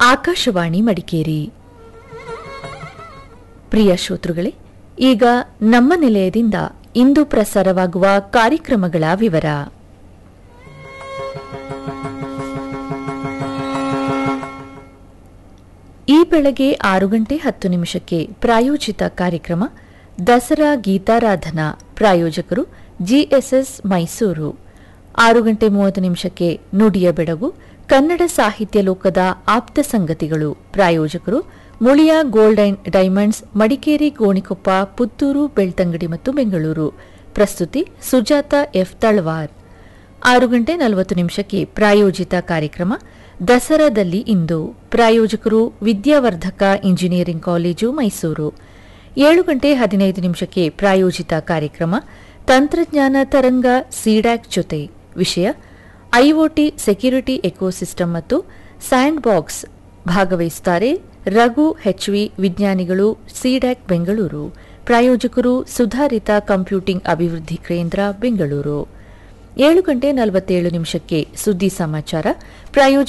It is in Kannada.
ಆಕಾಶವಾಣಿ ಮಡಿಕೇರಿ ಪ್ರಿಯ ಶ್ರೋತೃಗಳೇ ಈಗ ನಮ್ಮ ನಿಲಯದಿಂದ ಇಂದು ಪ್ರಸಾರವಾಗುವ ಕಾರ್ಯಕ್ರಮಗಳ ವಿವರ ಈ ಬೆಳಗ್ಗೆ ಆರು ಗಂಟೆ ಹತ್ತು ನಿಮಿಷಕ್ಕೆ ಪ್ರಾಯೋಜಿತ ಕಾರ್ಯಕ್ರಮ ದಸರಾ ಗೀತಾರಾಧನಾ ಪ್ರಾಯೋಜಕರು ಜಿಎಸ್ಎಸ್ ಮೈಸೂರು ಆರು ಗಂಟೆ ಮೂವತ್ತು ನಿಮಿಷಕ್ಕೆ ನುಡಿಯ ಬೆಡಗು ಕನ್ನಡ ಸಾಹಿತ್ಯ ಲೋಕದ ಆಪ್ತ ಸಂಗತಿಗಳು ಪ್ರಾಯೋಜಕರು Muliya gold and diamonds Madikeri Gonikoppa Puttur Belthangady ಮತ್ತು ಬೆಂಗಳೂರು ಪ್ರಸ್ತುತಿ ಸುಜಾತ ಎಫ್ ತಳವಾರ್ ಆರು ಗಂಟೆ ನಲವತ್ತು ನಿಮಿಷಕ್ಕೆ ಪ್ರಾಯೋಜಿತ ಕಾರ್ಯಕ್ರಮ ದಸರಾದಲ್ಲಿ ಇಂದು ಪ್ರಾಯೋಜಕರು ವಿದ್ಯಾವರ್ಧಕ ಇಂಜಿನಿಯರಿಂಗ್ ಕಾಲೇಜು ಮೈಸೂರು ಏಳು ಗಂಟೆ ಹದಿನೈದು ನಿಮಿಷಕ್ಕೆ ಪ್ರಾಯೋಜಿತ ಕಾರ್ಯಕ್ರಮ ತಂತ್ರಜ್ಞಾನ ತರಂಗ ಸಿಡ್ಯಾಕ್ ಜೊತೆ ವಿಷಯ ಐಒಟಿ ಸೆಕ್ಯೂರಿಟಿ ಎಕೋಸಿಸ್ಟಮ್ ಮತ್ತು ಸ್ಯಾಂಡ್ ಬಾಕ್ಸ್ ಭಾಗವಹಿಸುತ್ತಾರೆ ರಘು ಹೆಚ್ವಿ ವಿಜ್ಞಾನಿಗಳು ಸಿಡ್ಯಾಕ್ ಬೆಂಗಳೂರು ಪ್ರಾಯೋಜಕರು ಸುಧಾರಿತ ಕಂಪ್ಯೂಟಿಂಗ್ ಅಭಿವೃದ್ಧಿ ಕೇಂದ್ರ ಬೆಂಗಳೂರು ಏಳು ಗಂಟೆ ನಲವತ್ತೇಳು ನಿಮಿಷಕ್ಕೆ ಸುದ್ದಿ ಸಮಾಚಾರ ಪ್ರಾಯೋಜಕ